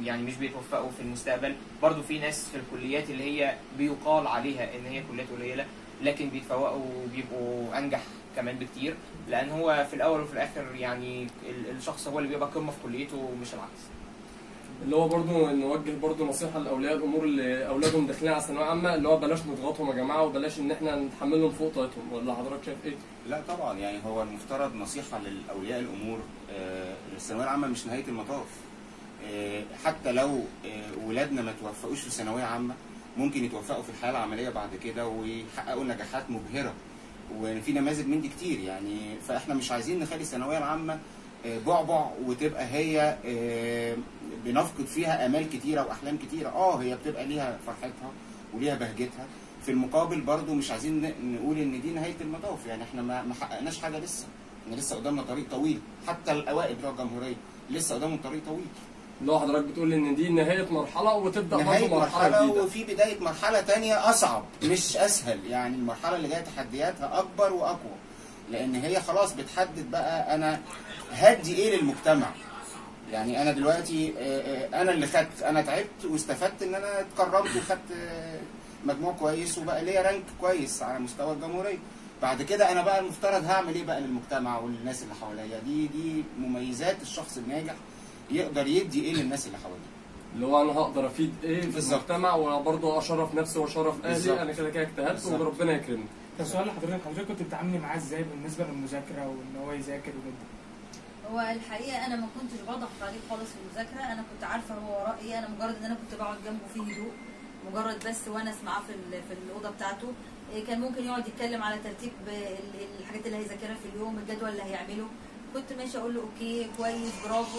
يعني مش بيتوفقوا في المستقبل برضو في ناس في الكليات اللي هي بيقال عليها ان هي كليات قليله لكن بيتفوقوا وبيبقوا انجح كمان بكتير لان هو في الاول وفي الاخر يعني ال- الشخص هو اللي بيبقى قمه في كليته مش العكس اللي هو برضه نوجه برضه نصيحه لاولياء الامور اللي اولادهم داخلين على ثانويه عامه اللي هو بلاش نضغطهم يا جماعه وبلاش ان احنا نتحملهم فوق طاقتهم ولا حضرتك شايف ايه؟ لا طبعا يعني هو المفترض نصيحه للاولياء الامور آه، الثانويه العامه مش نهايه المطاف آه، حتى لو آه، ولادنا ما توفقوش في ثانويه عامه ممكن يتوفقوا في الحياه العمليه بعد كده ويحققوا نجاحات مبهره وفي نماذج من دي كتير يعني فاحنا مش عايزين نخلي الثانويه العامه آه، بعبع وتبقى هي آه، بنفقد فيها امال كتيره واحلام كتيره اه هي بتبقى ليها فرحتها وليها بهجتها في المقابل برضو مش عايزين ن- نقول ان دي نهايه المطاف يعني احنا ما ما حققناش حاجه لسه احنا لسه قدامنا طريق طويل حتى الاوائل بتوع الجمهوريه لسه قدامهم طريق طويل اللي هو حضرتك بتقول ان دي نهايه مرحله وتبدا نهايه برضه مرحله مرحله جديده وفي بدايه مرحله تانية اصعب مش اسهل يعني المرحله اللي جايه تحدياتها اكبر واقوى لان هي خلاص بتحدد بقى انا هدي ايه للمجتمع يعني انا دلوقتي آه، آه، انا اللي خدت انا تعبت واستفدت ان انا اتكرمت وخدت آه، مجموع كويس وبقى ليا رانك كويس على مستوى الجمهوريه بعد كده انا بقى المفترض هعمل ايه بقى للمجتمع وللناس اللي حواليا دي دي مميزات الشخص الناجح يقدر يدي ايه للناس اللي حواليه اللي هو انا هقدر افيد ايه في بالظبط. المجتمع وبرضه اشرف نفسي واشرف بالظبط. اهلي انا كده كده اجتهدت بالظبط. وربنا يكرمني طب سؤال لحضرتك حضرتك كنت بتتعاملي معاه ازاي بالنسبه للمذاكره وان هو يذاكر وكده هو الحقيقه انا ما كنتش بضغط عليه خالص في المذاكره انا كنت عارفه هو وراه ايه انا مجرد ان انا كنت بقعد جنبه في هدوء مجرد بس ونس معاه في ال- في الاوضه بتاعته إيه كان ممكن يقعد يتكلم على ترتيب ال- الحاجات اللي هيذاكرها في اليوم الجدول اللي هيعمله كنت ماشي اقول له اوكي كويس برافو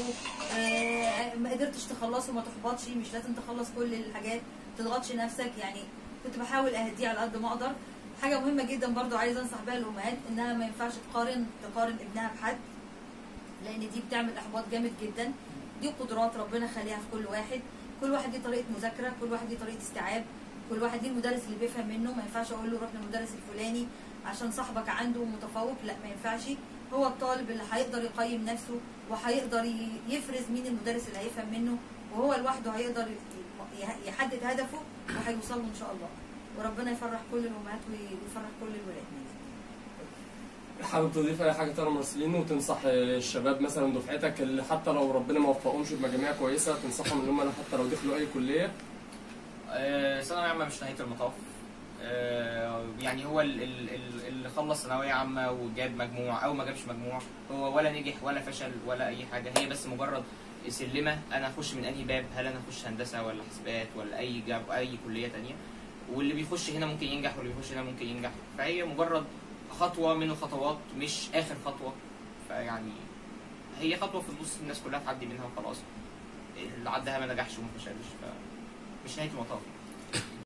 آه ما قدرتش تخلصه ما تحبطش مش لازم تخلص كل الحاجات ما تضغطش نفسك يعني كنت بحاول اهديه على قد ما اقدر حاجه مهمه جدا برضو عايزه انصح بيها الامهات انها ما ينفعش تقارن تقارن ابنها بحد لان دي بتعمل احباط جامد جدا دي قدرات ربنا خليها في كل واحد كل واحد ليه طريقه مذاكره كل واحد ليه طريقه استيعاب كل واحد ليه المدرس اللي بيفهم منه ما ينفعش اقول له روح للمدرس الفلاني عشان صاحبك عنده متفوق لا ما ينفعش هو الطالب اللي هيقدر يقيم نفسه وهيقدر ي- يفرز مين المدرس اللي هيفهم منه وهو لوحده هيقدر ي- يحدد هدفه وهيوصل له ان شاء الله وربنا يفرح كل الامهات ويفرح كل الولاد حابب تضيف اي حاجه تانية يا مرسلين وتنصح الشباب مثلا دفعتك اللي حتى لو ربنا ما وفقهمش بمجاميع كويسه تنصحهم ان هم حتى لو دخلوا اي كليه آه، ثانوية عامة مش نهاية المطاف آه، يعني هو ال- ال- ال- اللي خلص ثانوية عامة وجاب مجموع أو ما جابش مجموع هو ولا نجح ولا فشل ولا أي حاجة هي بس مجرد سلمة أنا أخش من أنهي باب هل أنا أخش هندسة ولا حسابات ولا أي جاب أي كلية تانية واللي بيخش هنا ممكن ينجح واللي بيخش هنا ممكن ينجح فهي مجرد خطوة من الخطوات مش آخر خطوة فيعني هي خطوة في النص الناس كلها تعدي منها وخلاص اللي عدها ما نجحش وما فشلش فمش نهاية المطاف